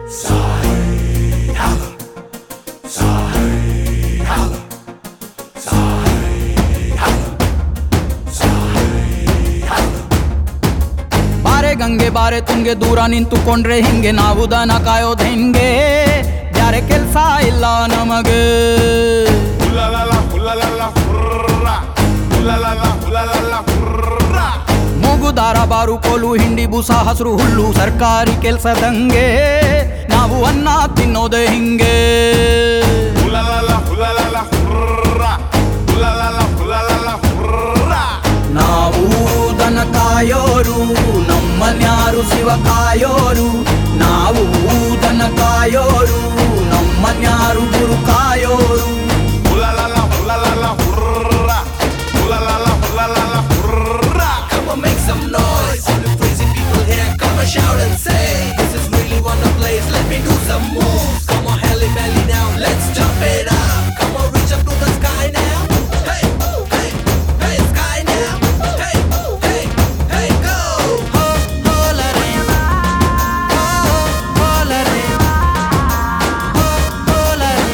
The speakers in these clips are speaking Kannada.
ಬಾರೆ ಗಂಗೆ ಬಾರೆ ತುಂಗೆ ದೂರ ನಿಂತುಕೊಂಡ್ರೆ ಹಿಂಗೆ ನಾವು ದನ ಕಾಯೋದ್ ಹೆಂಗೆ ಬ್ಯಾರೆ ಕೆಲ್ಸ ಇಲ್ಲ ನಮಗೆ Ooh la la, ooh la la la, hurra. Ooh la la la, ooh la la la, hurra. ಮೂಗುದಾರ ಬಾರು ಕೋಲು ಹಿಂಡಿ ಬೂಸ ಹಸಿರು ಹುಲ್ಲು ಸರ್ಕಾರಿ ಕೆಲ್ಸದಂಗೆ ನಾವು ಅನ್ನ ತಿನ್ನೋದೆ ಹಿಂಗೆ Ooh la la la, ooh la la la, hurra. Ooh la la la, ooh la la la, hurra. ನಾವು ದನ ಕಾಯೋರು ನಮ್ಮನ್ಯಾರು ಶಿವ ಕಾಯೋರು ನಾವು ದನ ಕಾಯೋರು ನಮ್ಮನ್ಯಾರು ಗುರು ಕಾಯೋರು Ooh la la la, ooh la la la, hurra. Ooh la la la, ooh la la la, hurra. Come on, make some noise. All the crazy people here, come and shout and say, This is really one of place. Let me do some moves. Come on, Halle Belly now, let's jump it up. Come on, reach up to the sky now. Hey, hey, hey, sky now. Hey, hey, hey, go. Ho, ho, la, re. Ho, ho, la, re. Ho, ho, la, re.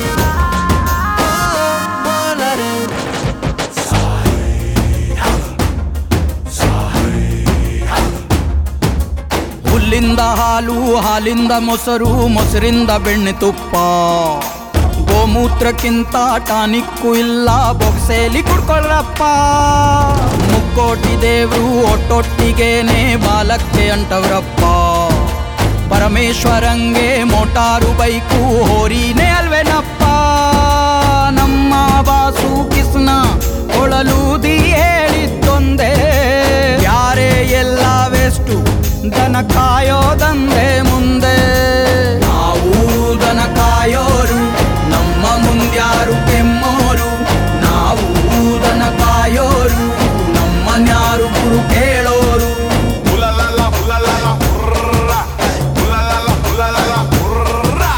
Ho, ho, la, re. ಹುಲ್ಲಿಂದ ಹಾಲು ಹಾಲಿಂದ ಮೊಸರು ಮೊಸರಿಂದ ಬೆಣ್ಣೆ ತುಪ್ಪ ಗೋಮೂತ್ರಕ್ಕಿಂತ ಟಾನಿಕ್ಕು ಇಲ್ಲ ಬೊಕ್ಸೇಲಿ ಕುಡ್ಕೊಳ್ಳಪ್ಪ ಮುಕ್ಕೋಟಿ ದೇವ್ರು ಒಟ್ಟೊಟ್ಟಿಗೇನೆ ಬಾಲಕ್ಕೆ ಅಂಟವ್ರಪ್ಪ ಪರಮೇಶ್ವರಂಗೆ ಮೋಟಾರು ಬೈಕು ಹೋರಿನೇ ಅಲ್ವೇನಪ್ಪ ನಮ್ಮ ಬಾಸು ಕಿಸ್ನ ಕೊಳಲೂದಿ ಹೇಳಿದ್ದೊಂದೇ ಯಾರೇ ಎಲ್ಲ ವೆಸ್ಟು ದನ ಕಾಯೋದಂದೆ ಮುಂದೆ ನಾವು ದನ ಕಾಯೋರು ನಮ್ಮ ಮುಂದ್ಯಾರು ಕೆಮ್ಮೋರು ನಾವು ದನ ಕಾಯೋರು ನಮ್ಮನ್ಯಾರು ಗುರು ಕೇಳೋರು Ooh la la la, ooh la la la, hurra. Ooh la la la, ooh la la la, hurra.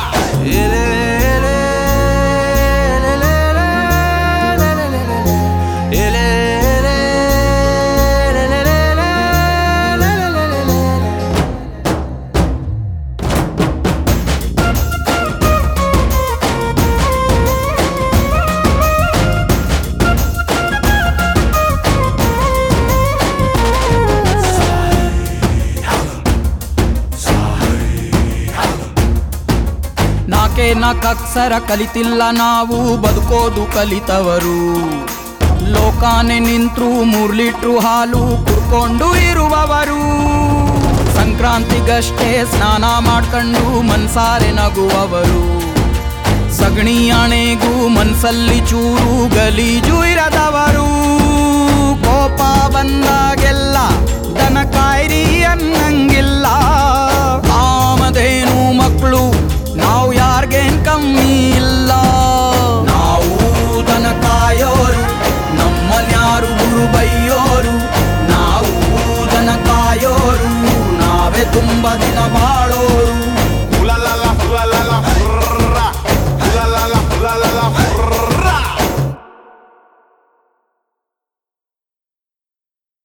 ನಾಕೆ ನಾಕಕ್ಷರ ಕಲಿತಿಲ್ಲ ನಾವು ಬದುಕೋದು ಕಲಿತವರು ಲೋಕಾನೆ ನಿಂತ್ರು ಮೂರ್ ಲೀಟ್ರು ಹಾಲು ಕುಡ್ಕೊಂಡು ಇರುವವರು ಸಂಕ್ರಾಂತಿಗಷ್ಟೇ ಸ್ನಾನ ಮಾಡ್ಕೊಂಡು ಮನ್ಸಾರೆ ನಗುವವರು ಸಗಣಿ ಅಣೆಗೂ ಮನ್ಸಲ್ಲಿ ಚೂರು ಗಲೀಜು ಇರದವರು ಕೋಪ ಬಂದಾಗೆಲ್ಲ ದನ ಕಾಯ್ರಿ ಅನ್ನಂಗಿಲ್ಲ ಕಾಮಧೇನು ಮಕ್ಕಳು ನಾವು ಯಾರ್ಗೇನ್ ಕಮ್ಮಿ ಇಲ್ಲ ನಾವು ದನ ಕಾಯೋರು ನಮ್ಮನ್ಯಾರು ಗುರು ಬೈಯೋರು ನಾವು ದನ ಕಾಯೋರು ನಾವೇ ತುಂಬ ದಿನ ಬಾಳೋರು